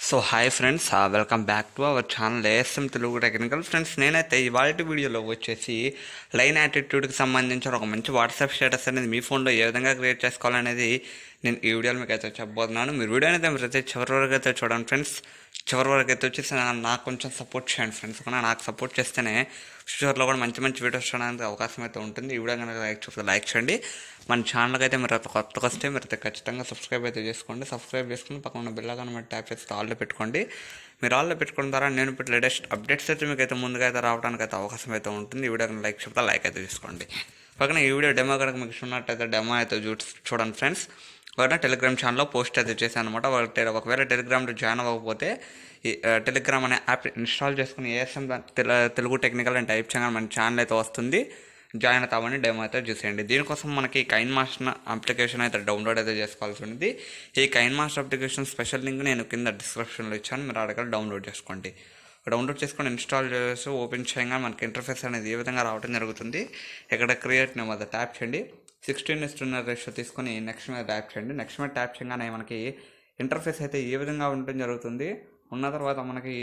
so hi friends welcome back to our channel ASM Telugu technical friends నేనైతే ఇవాళ వీడియోలో వచ్చేసి లైన్ యాటిట్యూడ్కి సంబంధించిన ఒక మంచి వాట్సాప్ స్టేటస్ అనేది మీ ఫోన్లో ఏ విధంగా క్రియేట్ చేసుకోవాలనేది నేను ఈ వీడియోలో మీకు అయితే చెప్పబోతున్నాను మీరు వీడియో అయితే మీరు అయితే చివరి వరకు అయితే చూడండి ఫ్రెండ్స్ చివరి వరకు అయితే వచ్చేసి నా- నాకు కొంచెం సపోర్ట్ చేయండి ఫ్రెండ్స్ ఓకేనా నాకు సపోర్ట్ చేస్తేనే ఫ్యూచర్లో కూడా మంచి మంచి వీడియోస్ చూడడానికి అవకాశం అయితే ఉంటుంది ఈ వీడియో కనుక లైక్ చూస్తే లైక్ చేయండి మన ఛానల్కి అయితే మీరు అట్లా కొత్తగా వస్తే మీరు అయితే ఖచ్చితంగా సబ్స్క్రైబ్ అయితే చేసుకోండి సబ్స్క్రైబ్ చేసుకుని పక్కన ఉన్న బిల్ కానీ మీరు ట్యాప్ చేస్తే ఆల్లో పెట్టుకోండి మీరు ఆల్లో పెట్టుకున్న ద్వారా నేను ఇప్పుడు లేటెస్ట్ అప్డేట్స్ అయితే మీకు అయితే ముందుగా అయితే రావడానికి అయితే అవకాశం అయితే ఉంటుంది ఈ వీడియో కనుక లైక్ చెప్తే లైక్ అయితే తీసుకోండి పక్కన ఈ వీడియో డెమో కనుక మీకు ఇష్టమైనట్టయితే డెమో అయితే చూ చూడండి ఫ్రెండ్స్ ఒకటి టెలిగ్రామ్ ఛానల్లో పోస్ట్ అయితే చేశాను అనమాట వాళ్ళ ఒకవేళ టెలిగ్రామ్లో జాయిన్ అవ్వకపోతే ఈ ఆ, టెలిగ్రామ్ అనే యాప్ ఇన్స్టాల్ చేసుకుని ఏఎస్ఎం తెలుగు టెక్నికల్ అని టైప్ చేయగానే మన ఛానల్ అయితే వస్తుంది జాయిన్ అవుతామని డెమో అయితే చూసేయండి దీనికోసం మనకి కైన్ మాస్టర్ అప్లికేషన్ అయితే డౌన్లోడ్ అయితే చేసుకోవాల్సి ఉంది ఈ KineMaster application special link నేను కింద డిస్క్రిప్షన్లో ఇచ్చాను మీరు అడగలు డౌన్లోడ్ చేసుకోండి డౌన్లోడ్ చేసుకొని ఇన్స్టాల్ చేసి ఓపెన్ చేయగా మనకి ఇంటర్ఫేస్ అనేది ఏ విధంగా రావడం జరుగుతుంది ఇక్కడ క్రియేట్ నేమ్ అది ట్యాప్ చేయండి సిక్స్టీన్ ఇస్తున్న రేషియో తీసుకొని నెక్స్ట్ మీద ట్యాప్ చేయండి నెక్స్ట్ మీద ట్యాప్ చేయగానే మనకి ఇంటర్ఫేస్ అయితే ఏ విధంగా ఉండటం జరుగుతుంది ఉన్న తర్వాత మనకి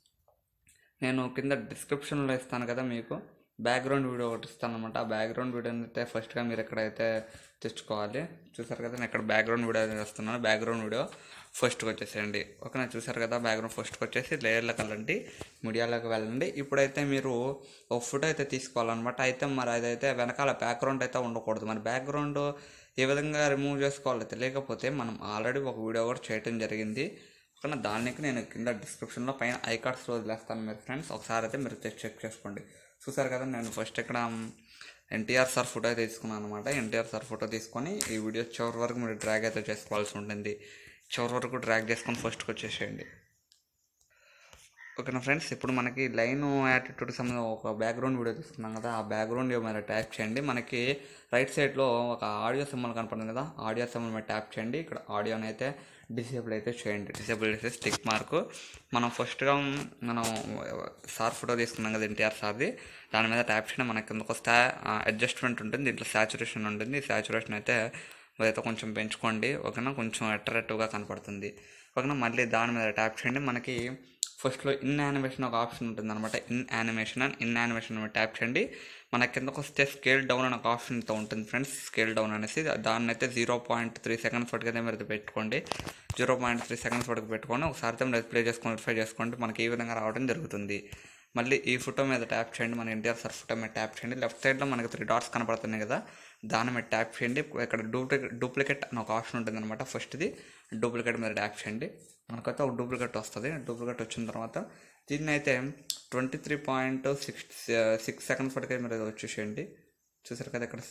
నేను కింద డిస్క్రిప్షన్లో ఇస్తాను కదా మీకు బ్యాక్గ్రౌండ్ వీడియో ఒకటి ఇస్తాను అనమాట ఆ బ్యాక్గ్రౌండ్ వీడియో అయితే ఫస్ట్గా మీరు ఎక్కడైతే తెచ్చుకోవాలి చూసారు కదా నేను ఇక్కడ బ్యాక్గ్రౌండ్ వీడియో అయితే వస్తున్నాను బ్యాక్గ్రౌండ్ వీడియో ఫస్ట్కి వచ్చేసేయండి ఓకేనా చూసారు కదా బ్యాక్గ్రౌండ్ ఫస్ట్కి వచ్చేసి లేయర్లకు వెళ్ళండి మీడియాలోకి వెళ్ళండి ఇప్పుడైతే మీరు ఒక ఫోటో అయితే తీసుకోవాలన్నమాట అయితే మరి అదైతే వెనకాల బ్యాక్గ్రౌండ్ అయితే ఉండకూడదు మరి బ్యాక్గ్రౌండ్ ఏ విధంగా రిమూవ్ చేసుకోవాలో తెలియకపోతే మనం ఆల్రెడీ ఒక వీడియో కూడా చేయడం జరిగింది ఓకేనా దానికి నేను కింద డిస్క్రిప్షన్లో పైన ఐకార్డ్స్ వదిలేస్తాను మీరు ఫ్రెండ్స్ ఒకసారి అయితే మీరు చెక్ చెక్ చేసుకోండి చూసారు కదా నేను ఫస్ట్ ఇక్కడ ఎన్టీఆర్ సార్ ఫోటో అయితే తీసుకున్నాను అనమాట ఎన్టీఆర్ సార్ ఫోటో తీసుకొని ఈ వీడియో చివరి వరకు మీరు డ్రాగ్ అయితే చేసుకోవాల్సి ఉంటుంది చివరి వరకు డ్రాగ్ చేసుకొని ఫస్ట్కి వచ్చేసేయండి ఓకేనా ఫ్రెండ్స్ ఇప్పుడు మనకి లైన్ యాటిట్యూడ్కి సంబంధించిన ఒక బ్యాక్గ్రౌండ్ వీడియో తీసుకున్నాం కదా ఆ బ్యాక్గ్రౌండ్ మీద ట్యాప్ చేయండి మనకి రైట్ సైడ్లో ఒక ఆడియో సింబల్ కనపడుతుంది కదా ఆడియో సింబల్ మీద ట్యాప్ చేయండి ఇక్కడ ఆడియోని అయితే డిసేబుల్ అయితే చేయండి డిసేబుల్ చేసి స్టిక్ మార్క్ మనం ఫస్ట్గా మనం సార్ ఫోటో తీసుకున్నాం కదా ఎన్టీఆర్ సార్ది దాని మీద ట్యాప్ చేయండి మనకి కిందకు వస్తే అడ్జస్ట్మెంట్ ఉంటుంది దీంట్లో సాచురేషన్ ఉంటుంది సాచురేషన్ అయితే అయితే కొంచెం పెంచుకోండి ఓకేనా కొంచెం అట్రాక్టివ్గా కనపడుతుంది ఓకేనా మళ్ళీ దాని మీద ట్యాప్ చేయండి మనకి ఫస్ట్లో ఇన్ యానిమేషన్ ఒక ఆప్షన్ ఉంటుంది అనమాట ఇన్ యానిమేషన్ అని ఇన్ యానిమేషన్ మీద ట్యాప్ చేయండి మన కిందకు వస్తే స్కేల్ డౌన్ అనే ఒక ఆప్షన్ అయితే ఉంటుంది ఫ్రెండ్స్ స్కేల్ డౌన్ అనేసి దాన్ని అయితే జీరో పాయింట్ త్రీ సెకండ్స్ వరకు అయితే మీరు పెట్టుకోండి జీరో పాయింట్ త్రీ సెకండ్స్ వరకు పెట్టుకొని ఒకసారి అయితే మీరు ప్లే చేసుకొని వెరిఫై చేసుకోండి మనకి ఈ విధంగా రావడం జరుగుతుంది మళ్ళీ ఈ ఫోటో మీద ట్యాప్ చేయండి మన ఎన్టీఆర్ సార్ ఫోటో మీద ట్యాప్ చేయండి లెఫ్ట్ సైడ్లో మనకి త్రీ డాట్స్ కనపడుతున్నాయి కదా దాని మీద ట్యాప్ చేయండి ఇక్కడ డూప్లికేట్ డూప్లికేట్ అని ఒక ఆప్షన్ ఉంటుంది అనమాట ఫస్ట్ది డూప్లికేట్ మీద ట్యాప్ చేయండి మనకైతే ఒక డూప్లికేట్ వస్తుంది డూప్లికేట్ వచ్చిన తర్వాత దీన్ని అయితే twenty three point six six seconds వరకు మీరు వచ్చేసేయండి చూసారు కదా ఇక్కడ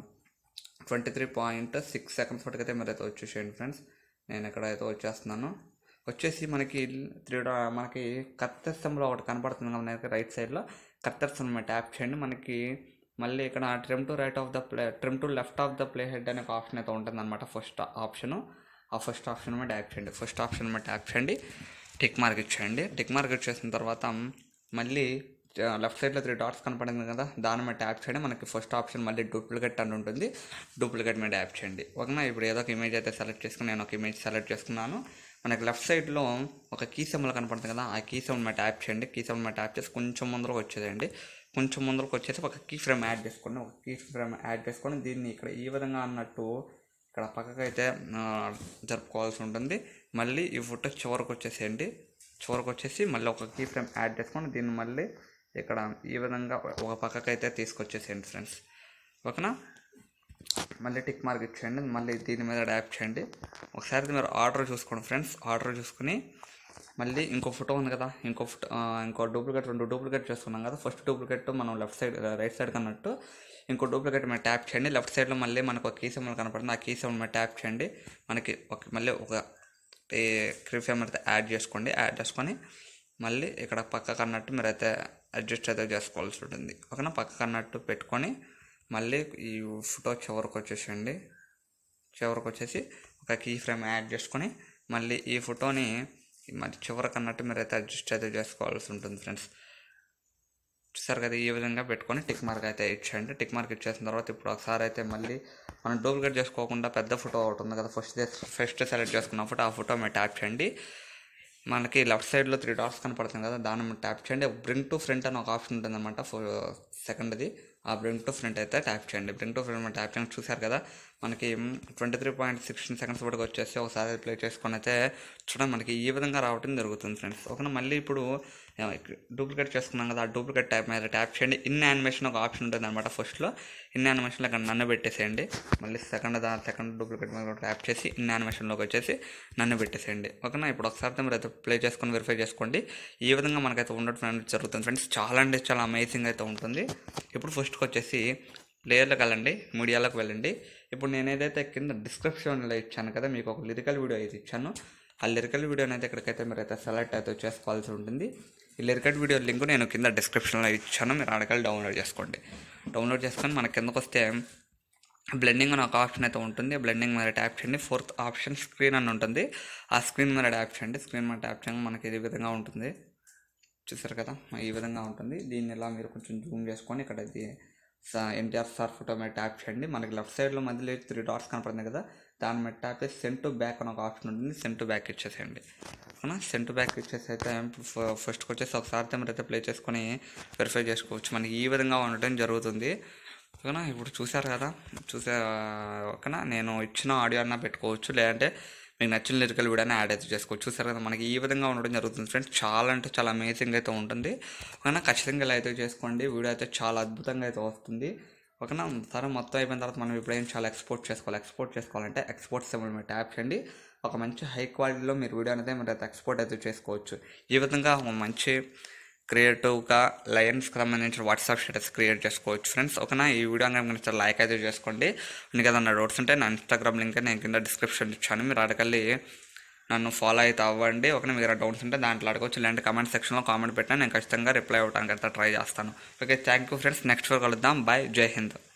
twenty three point six seconds వరకు అయితే మీరు అయితే వచ్చేసేయండి ఫ్రెండ్స్ నేను ఇక్కడ అయితే వచ్చేస్తున్నాను వచ్చేసి మనకి త్రీ డా మనకి కత్తెస్తంలో ఒకటి కనపడుతుంది కదా మనకి రైట్ సైడ్లో కత్తెస్తం మీద ట్యాప్ చేయండి మనకి మళ్ళీ ఇక్కడ trim to right of the play trim to left of the play head అనే ఒక ఆప్షన్ అయితే ఉంటుంది అనమాట ఫస్ట్ ఆప్షను ఆ ఫస్ట్ ఆప్షన్ మీద ట్యాప్ చేయండి ఫస్ట్ ఆప్షన్ మీద ట్యాప్ చేయండి టిక్ మార్క్ ఇచ్చేయండి టిక్ మార్క్ ఇచ్చేసిన తర్వాత మళ్ళీ లెఫ్ట్ సైడ్లో త్రీ డాట్స్ కనపడింది కదా దాని మీద ట్యాప్ చేయండి మనకి ఫస్ట్ ఆప్షన్ మళ్ళీ డూప్లికేట్ అని ఉంటుంది డూప్లికేట్ మీద ట్యాప్ చేయండి ఓకేనా ఇప్పుడు ఏదో ఒక ఇమేజ్ అయితే సెలెక్ట్ చేసుకుని నేను ఒక ఇమేజ్ సెలెక్ట్ చేసుకున్నాను మనకి లెఫ్ట్ సైడ్లో ఒక కీ సింబల్ కనపడుతుంది కదా ఆ కీ సింబల్ మీద ట్యాప్ చేయండి కీ సింబల్ మీద ట్యాప్ చేసి కొంచెం ముందరకు వచ్చేదండి కొంచెం ముందరకు వచ్చేసి ఒక కీ ఫ్రేమ్ యాడ్ చేసుకోండి ఒక కీ ఫ్రేమ్ యాడ్ చేసుకొని దీన్ని ఇక్కడ ఈ విధంగా అన్నట్టు ఇక్కడ పక్కకు అయితే ఆ, జరుపుకోవాల్సి ఉంటుంది మళ్ళీ ఈ ఫోటో చివరికి వచ్చేసేయండి చివరికి వచ్చేసి మళ్ళీ ఒక కీ ఫ్రేమ్ యాడ్ చేసుకొని దీన్ని మళ్ళీ ఇక్కడ ఈ విధంగా ఒక పక్కకు అయితే తీసుకొచ్చేసేయండి ఫ్రెండ్స్ ఓకేనా మళ్ళీ టిక్ మార్క్ ఇచ్చేయండి మళ్ళీ దీని మీద ట్యాప్ చేయండి ఒకసారి మీరు ఆర్డర్ చూసుకోండి ఫ్రెండ్స్ ఆర్డర్ చూసుకుని మళ్ళీ ఇంకో ఫోటో ఉంది కదా ఇంకో ఫోటో ఆ, ఇంకో డూప్లికేట్ రెండు డూప్లికేట్ చేసుకున్నాం కదా ఫస్ట్ డూప్లికేట్ మనం లెఫ్ట్ సైడ్ రైట్ సైడ్ కన్నట్టు ఇంకో డూప్లికేట్ మీద ట్యాప్ చేయండి లెఫ్ట్ సైడ్లో మళ్ళీ మనకు ఒక కీ సింబల్ కనపడుతుంది ఆ కీ సింబల్ మీద ట్యాప్ చేయండి మనకి ఒక మళ్ళీ ఒక క్రిఫేమ్ అయితే యాడ్ చేసుకోండి యాడ్ చేసుకొని మళ్ళీ ఇక్కడ పక్కకు అన్నట్టు మీరైతే అడ్జస్ట్ అయితే చేసుకోవాల్సి ఉంటుంది ఓకేనా పక్కకు అన్నట్టు పెట్టుకొని మళ్ళీ ఈ ఫోటో చివరికి వచ్చేసేయండి చివరికి వచ్చేసి ఒక కీ ఫ్రేమ్ యాడ్ చేసుకొని మళ్ళీ ఈ ఫోటోని మరి చివరికి అన్నట్టు మీరైతే అడ్జస్ట్ అయితే చేసుకోవాల్సి ఉంటుంది ఫ్రెండ్స్ చూసారు కదా ఈ విధంగా పెట్టుకొని టిక్ మార్క్ అయితే ఇచ్చేయండి టిక్ మార్క్ ఇచ్చేసిన తర్వాత ఇప్పుడు ఒకసారి అయితే మళ్ళీ మనం డూప్లికేట్ చేసుకోకుండా పెద్ద ఫోటో ఒకటి ఉంది కదా ఫస్ట్ ఫస్ట్ సెలెక్ట్ చేసుకున్న ఫోటో ఆ ఫోటో మీరు ట్యాప్ చేయండి మనకి లెఫ్ట్ సైడ్లో త్రీ డాట్స్ కనపడుతుంది కదా దాన్ని మనం ట్యాప్ చేయండి బ్రింగ్ టు ఫ్రంట్ అని ఒక ఆప్షన్ ఉంటుంది అనమాట సెకండ్ది ఆ బ్రింగ్ టు ఫ్రంట్ అయితే ట్యాప్ చేయండి బ్రింగ్ టు ఫ్రంట్ మనం ట్యాప్ చేయండి చూసారు కదా మనకి twenty three point sixteen seconds వరకు వచ్చేసి ఒకసారి ప్లే చేసుకొని అయితే చూడండి మనకి ఈ విధంగా రావడం జరుగుతుంది ఫ్రెండ్స్ ఓకేనా మళ్ళీ ఇప్పుడు డూప్లికేట్ చేసుకున్నాం కదా ఆ డూప్లికేట్ ట్యాప్ మీద ట్యాప్ చేయండి ఇన్ యానిమేషన్ ఒక ఆప్షన్ ఉంటుంది అనమాట ఫస్ట్లో ఇన్ యానిమేషన్లో ఇక్కడ నన్ను పెట్టేసేయండి మళ్ళీ సెకండ్ దా సెకండ్ డూప్లికేట్ మీద ట్యాప్ చేసి ఇన్ యానిమేషన్లోకి వచ్చేసి నన్ను పెట్టేసేయండి ఓకేనా ఇప్పుడు ఒకసారి మీరు అయితే ప్లే చేసుకొని వెరిఫై చేసుకోండి ఈ విధంగా మనకైతే ఉండటం అనేది జరుగుతుంది ఫ్రెండ్స్ చాలా అంటే చాలా అమేజింగ్ అయితే ఉంటుంది ఇప్పుడు ఫస్ట్కి వచ్చేసి ప్లేయర్లకు వెళ్ళండి మీడియాలోకి వెళ్ళండి ఇప్పుడు నేను ఏదైతే కింద డిస్క్రిప్షన్లో ఇచ్చాను కదా మీకు ఒక లిరికల్ వీడియో అయితే ఇచ్చాను ఆ లిరికల్ వీడియో అయితే ఇక్కడికైతే మీరు అయితే సెలెక్ట్ అయితే చేసుకోవాల్సి ఉంటుంది ఈ లిరికల్ వీడియో లింక్ నేను కింద డిస్క్రిప్షన్లో ఇచ్చాను మీరు అడగలు డౌన్లోడ్ చేసుకోండి డౌన్లోడ్ చేసుకొని మన కిందకు వస్తే బ్లెండింగ్ అని ఒక ఆప్షన్ అయితే ఉంటుంది బ్లెండింగ్ మీద ట్యాప్ చేయండి ఫోర్త్ ఆప్షన్ స్క్రీన్ అని ఉంటుంది ఆ స్క్రీన్ మీద ట్యాప్ చేయండి స్క్రీన్ మీద ట్యాప్ చేయడం మనకి ఇది విధంగా ఉంటుంది చూసారు కదా ఈ విధంగా ఉంటుంది దీన్ని ఇలా మీరు కొంచెం జూమ్ చేసుకొని ఇక్కడ ఇది ఎన్టీఆర్ సార్ ఫోటో మీద ట్యాప్ చేయండి మనకి లెఫ్ట్ సైడ్లో మధ్యలో త్రీ డాట్స్ కనపడుతుంది కదా దాని మీద ట్యాప్ చేసి సెంట్ టు బ్యాక్ అని ఒక ఆప్షన్ ఉంటుంది సెంట్ టు బ్యాక్ ఇచ్చేసేయండి అవునా సెంట్ టు బ్యాక్ ఇచ్చేసి అయితే ఫస్ట్కి వచ్చేసి ఒకసారి మీరు అయితే ప్లే చేసుకొని వెరిఫై చేసుకోవచ్చు మనకి ఈ విధంగా ఉండటం జరుగుతుంది ఓకేనా ఇప్పుడు చూసారు కదా చూసా ఓకేనా నేను ఇచ్చిన ఆడియో అన్నా పెట్టుకోవచ్చు లేదంటే మీకు నచ్చిన లిరికల్ వీడియోని యాడ్ అయితే చేసుకోవచ్చు చూసారు కదా మనకి ఈ విధంగా ఉండడం జరుగుతుంది ఫ్రెండ్స్ చాలా అంటే చాలా అమేజింగ్ అయితే ఉంటుంది ఓకేనా ఖచ్చితంగా ఇలా అయితే చేసుకోండి వీడియో అయితే చాలా అద్భుతంగా అయితే వస్తుంది ఓకేనా సరే మొత్తం అయిపోయిన తర్వాత మనం ఇప్పుడు ఏం చాలా ఎక్స్పోర్ట్ చేసుకోవాలి ఎక్స్పోర్ట్ చేసుకోవాలంటే ఎక్స్పోర్ట్ సింబల్ మీరు ట్యాప్ చేయండి ఒక మంచి హై క్వాలిటీలో మీరు వీడియో అనేది మీరు అయితే ఎక్స్పోర్ట్ అయితే చేసుకోవచ్చు ఈ విధంగా ఒక మంచి క్రియేటివ్గా లయన్స్కి సంబంధించిన వాట్సాప్ స్టేటస్ క్రియేట్ చేసుకోవచ్చు ఫ్రెండ్స్ ఓకేనా ఈ వీడియో కనుక లైక్ అయితే చేసుకోండి మీకు ఏదైనా డౌట్స్ ఉంటే నా ఇన్స్టాగ్రామ్ లింక్ నేను కింద డిస్క్రిప్షన్ ఇచ్చాను మీరు అడగల్లి నన్ను ఫాలో అయితే అవ్వండి ఒకవేళ మీకు డౌట్స్ ఉంటే దాంట్లో అడగవచ్చు ఇలాంటి కామెంట్ సెక్షన్లో కామెంట్ పెట్టినా నేను ఖచ్చితంగా రిప్లై అవ్వడానికి అయితే ట్రై చేస్తాను okay thank you friends next కలుద్దాం బాయ్ జై హింద్